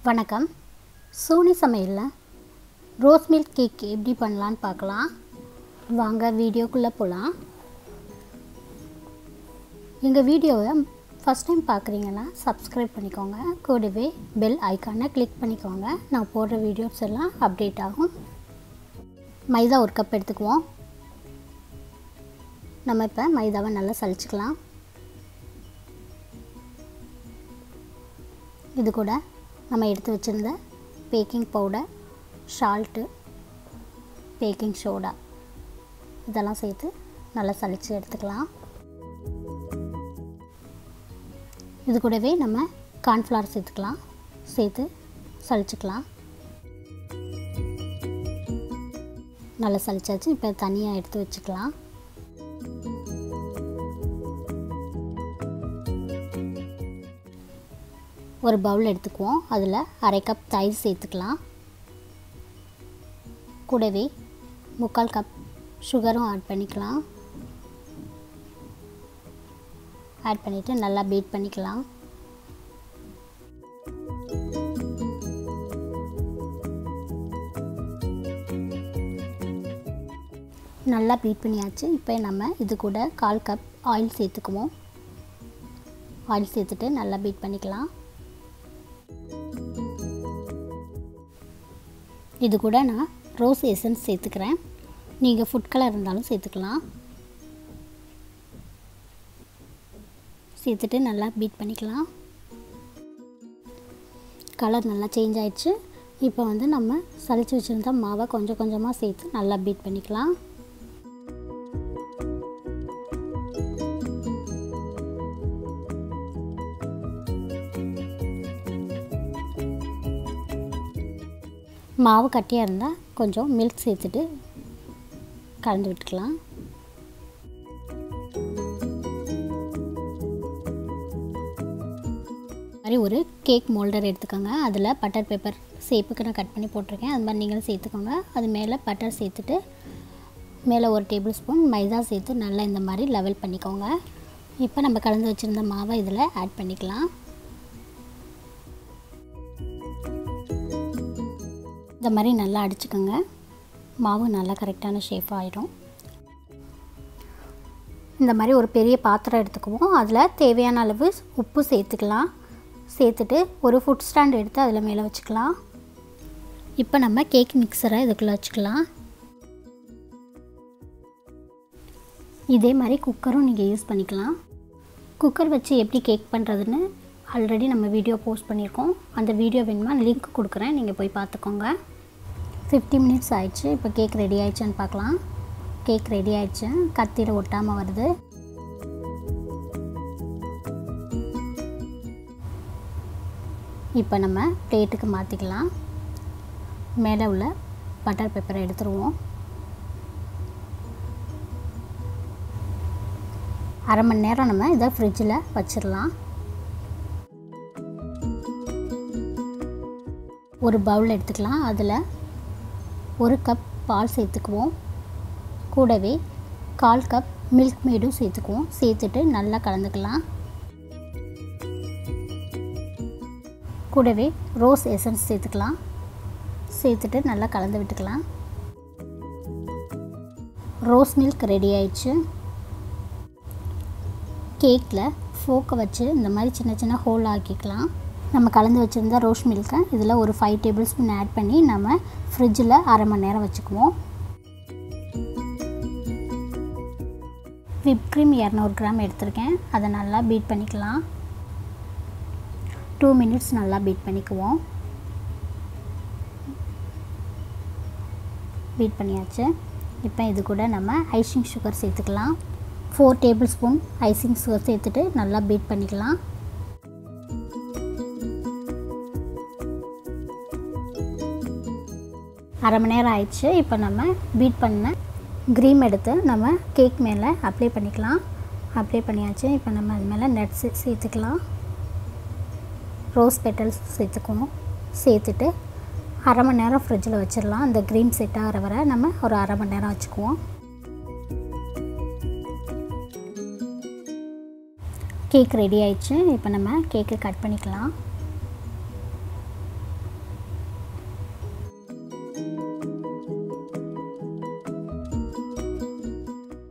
வணக்கம் சோனி சமையலில் rose milk cake எப்படி பண்ணலான்னு பார்க்கலாம் வாங்க வீடியோக்குள்ளே போகலாம் எங்கள் வீடியோவை ஃபஸ்ட் டைம் பார்க்குறீங்கன்னா சப்ஸ்கிரைப் பண்ணிக்கோங்க கூடவே பெல் ஐக்கானை கிளிக் பண்ணிக்கோங்க நான் போடுற வீடியோஸ் எல்லாம் அப்டேட் ஆகும் மைதா ஒரு கப் எடுத்துக்குவோம் நம்ம இப்போ மைதாவை நல்லா சலிச்சுக்கலாம் இது கூட நம்ம எடுத்து வச்சுருந்த baking powder salt baking soda இதெல்லாம் சேர்த்து நல்லா சலித்து எடுத்துக்கலாம் இது கூடவே நம்ம கார்ன்ஃப்ளவர் சேர்த்துக்கலாம் சேர்த்து சலிச்சுக்கலாம் நல்லா சலிச்சாச்சு இப்போ தனியாக எடுத்து வச்சுக்கலாம் ஒரு பவுல் எடுத்துக்குவோம் அதில் அரை கப் தயிர் சேர்த்துக்கலாம் கூடவே முக்கால் கப் சுகரும் ஆட் பண்ணிக்கலாம் ஆட் பண்ணிவிட்டு நல்லா பீட் பண்ணிக்கலாம் நல்லா பீட் பண்ணியாச்சு இப்போ நம்ம இது கூட கால் கப் ஆயில் சேர்த்துக்குவோம் ஆயில் சேர்த்துட்டு நல்லா பீட் பண்ணிக்கலாம் இது கூட நான் ரோஸ் எசன்ஸ் சேர்த்துக்கிறேன் நீங்கள் ஃபுட் கலர் இருந்தாலும் சேர்த்துக்கலாம் சேர்த்துட்டு நல்லா பீட் பண்ணிக்கலாம் கலர் நல்லா சேஞ்ச் ஆயிடுச்சு இப்போ வந்து நம்ம சளிச்சு வச்சுருந்த மாவை கொஞ்சம் கொஞ்சமாக சேர்த்து நல்லா பீட் பண்ணிக்கலாம் மாவு கட்டியாக இருந்தால் கொஞ்சம் மில்க் சேர்த்துட்டு கலந்து விட்டுக்கலாம் மாதிரி ஒரு கேக் மோல்டர் எடுத்துக்கோங்க அதில் பட்டர் பேப்பர் சேப்புக்கு நான் கட் பண்ணி போட்டிருக்கேன் அது மாதிரி நீங்களும் சேர்த்துக்கோங்க அது மேலே பட்டர் சேர்த்துட்டு மேலே ஒரு டேபிள் ஸ்பூன் மைதா சேர்த்து நல்லா இந்த மாதிரி லெவல் பண்ணிக்கோங்க இப்போ நம்ம கலந்து வச்சுருந்த மாவை இதில் ஆட் பண்ணிக்கலாம் இந்த மாதிரி நல்லா அடிச்சுக்கோங்க மாவு நல்லா கரெக்டான ஷேப் ஆகிடும் இந்த மாதிரி ஒரு பெரிய பாத்திரம் எடுத்துக்குவோம் அதில் தேவையான அளவு உப்பு சேர்த்துக்கலாம் சேர்த்துட்டு ஒரு ஃபுட் ஸ்டாண்ட் எடுத்து அதில் மேலே வச்சுக்கலாம் இப்போ நம்ம கேக் மிக்சரை இதுக்குள்ளே வச்சுக்கலாம் இதே மாதிரி குக்கரும் நீங்கள் யூஸ் பண்ணிக்கலாம் குக்கர் வச்சு எப்படி கேக் பண்ணுறதுன்னு ஆல்ரெடி நம்ம வீடியோ போஸ்ட் பண்ணியிருக்கோம் அந்த வீடியோ வேணுமா லிங்க் கொடுக்குறேன் நீங்கள் போய் பார்த்துக்கோங்க ஃபிஃப்டி மினிட்ஸ் ஆயிடுச்சு இப்போ கேக் ரெடி ஆயிடுச்சான்னு பார்க்கலாம் கேக் ரெடி ஆயிடுச்சு கத்தியில் ஒட்டாமல் வருது இப்போ நம்ம பிளேட்டுக்கு மாற்றிக்கலாம் மேலே உள்ள பட்டர் பேப்பரை எடுத்துருவோம் அரை மணி நேரம் நம்ம இதை ஃப்ரிட்ஜில் வச்சிடலாம் ஒரு பவுல் எடுத்துக்கலாம் அதில் ஒரு கப் பால் சேர்த்துக்குவோம் கூடவே கால் கப் மில்க் மேடும் சேர்த்துக்குவோம் சேர்த்துட்டு நல்லா கலந்துக்கலாம் கூடவே ரோஸ் எசன்ஸ் சேர்த்துக்கலாம் சேர்த்துட்டு நல்லா கலந்து விட்டுக்கலாம் ரோஸ் மில்க் ரெடி ஆயிடுச்சு கேக்கில் ஃபோக்கை வச்சு இந்த மாதிரி சின்ன சின்ன ஹோல் ஆக்கிக்கலாம் நம்ம கலந்து வச்சுருந்த ரோஸ் மில்கை இதில் ஒரு ஃபைவ் டேபிள் ஸ்பூன் ஆட் பண்ணி நம்ம ஃப்ரிட்ஜில் அரை மணி நேரம் வச்சுக்குவோம் விப் க்ரீம் இரநூறு கிராம் எடுத்திருக்கேன் அதை நல்லா பீட் பண்ணிக்கலாம் டூ மினிட்ஸ் நல்லா பீட் பண்ணிக்குவோம் பீட் பண்ணியாச்சு இப்போ இது கூட நம்ம ஐசிங் சுகர் சேர்த்துக்கலாம் four table spoon icing sugar சேர்த்துட்டு நல்லா பீட் பண்ணிக்கலாம் அரை மணி நேரம் ஆயிடுச்சு இப்போ நம்ம பீட் பண்ண க்ரீம் எடுத்து நம்ம கேக் மேலே அப்ளை பண்ணிக்கலாம் அப்ளை பண்ணியாச்சு இப்போ நம்ம அது மேலே நட்ஸ் சேர்த்துக்கலாம் ரோஸ் பெட்டல்ஸ் சேர்த்துக்கணும் சேர்த்துட்டு அரை மணி நேரம் ஃப்ரிட்ஜில் வச்சிடலாம் அந்த க்ரீம் செட் ஆகிற வரை நம்ம ஒரு அரை மணி நேரம் வச்சுக்குவோம் கேக் ரெடி ஆயிடுச்சு இப்போ நம்ம கேக்கு கட் பண்ணிக்கலாம்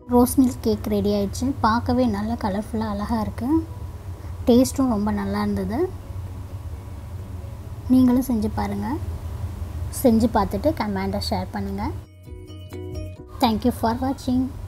ரோஸ் மில்க் கேக் ரெடி ஆயிடுச்சு பார்க்கவே நல்ல கலர்ஃபுல்லாக அழகாக இருக்குது டேஸ்ட்டும் ரொம்ப நல்லா இருந்தது நீங்களும் செஞ்சு பாருங்கள் செஞ்சு பார்த்துட்டு கமெண்ட்டை ஷேர் பண்ணுங்கள் தேங்க்யூ ஃபார் வாட்சிங்